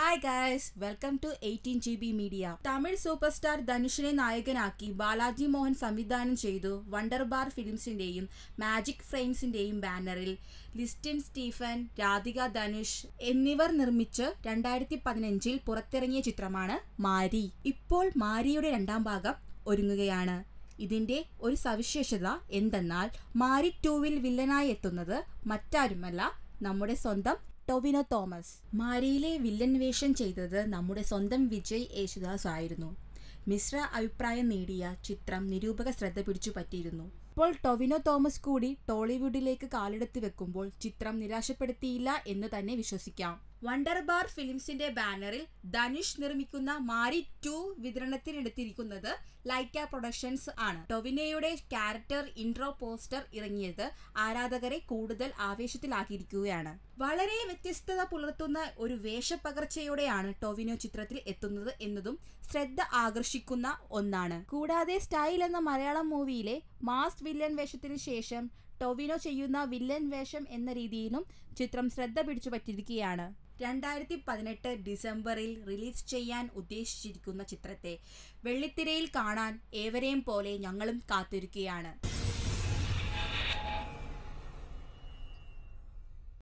hi guys welcome to eighteen G B media Tamil super star ധനുഷിനെ നായകനാക്കി ബാലാജി മോഹൻ സംവിധാനം ചെയ്തു വണ്ടർ ബാർ ഫിലിംസിന്റെയും മാജിക് ഫ്രെയിംസിന്റെയും ബാനറിൽ ലിസ്റ്റിൻ സ്റ്റീഫൻ രാധിക ധനുഷ് എന്നിവർ നിർമ്മിച്ച് രണ്ടായിരത്തി പതിനഞ്ചിൽ പുറത്തിറങ്ങിയ ചിത്രമാണ് മാരി ഇപ്പോൾ മാരിയുടെ രണ്ടാം ഭാഗം ഒരുങ്ങുകയാണ് ഇതിന്റെ ഒരു സവിശേഷത എന്തെന്നാൽ മാരി ടൂവിൽ വില്ലനായി എത്തുന്നത് മറ്റാരുമല്ല നമ്മുടെ സ്വന്തം ടൊവിനോ തോമസ് മാരിയിലെ വില്ലൻ വേഷം ചെയ്തത് നമ്മുടെ സ്വന്തം വിജയ് യേശുദാസ് ആയിരുന്നു മിശ്ര അഭിപ്രായം നേടിയ ചിത്രം നിരൂപക ശ്രദ്ധ പിടിച്ചു പറ്റിയിരുന്നു ഇപ്പോൾ ടൊവിനോ തോമസ് കൂടി ടോളിവുഡിലേക്ക് കാലെടുത്ത് വെക്കുമ്പോൾ ചിത്രം നിരാശപ്പെടുത്തിയില്ല എന്ന് തന്നെ വിശ്വസിക്കാം വണ്ടർ ബാർ ഫിലിംസിന്റെ ബാനറിൽ ധനുഷ് നിർമ്മിക്കുന്ന മാരി ടു വിതരണത്തിനെടുത്തിരിക്കുന്നത് ലൈക്ക പ്രൊഡക്ഷൻസ് ആണ് ടൊവിനോയുടെ ക്യാരക്ടർ ഇൻട്രോ പോസ്റ്റർ ഇറങ്ങിയത് ആരാധകരെ കൂടുതൽ ആവേശത്തിലാക്കിയിരിക്കുകയാണ് വളരെ വ്യത്യസ്തത പുലർത്തുന്ന ഒരു വേഷപ്പകർച്ചയോടെയാണ് ടൊവിനോ ചിത്രത്തിൽ എത്തുന്നത് എന്നതും ശ്രദ്ധ ആകർഷിക്കുന്ന ഒന്നാണ് കൂടാതെ സ്റ്റൈൽ എന്ന മലയാളം മൂവിയിലെ മാസ് വില്ലൻ വേഷത്തിന് ശേഷം ടൊവിനോ ചെയ്യുന്ന വില്ലൻ വേഷം എന്ന രീതിയിലും ചിത്രം ശ്രദ്ധ പിടിച്ചു പറ്റിയിരിക്കുകയാണ് രണ്ടായിരത്തി പതിനെട്ട് ഡിസംബറിൽ റിലീസ് ചെയ്യാൻ ഉദ്ദേശിച്ചിരിക്കുന്ന ചിത്രത്തെ വെള്ളിത്തിരയിൽ കാണാൻ ഏവരെയും പോലെ ഞങ്ങളും കാത്തിരിക്കുകയാണ്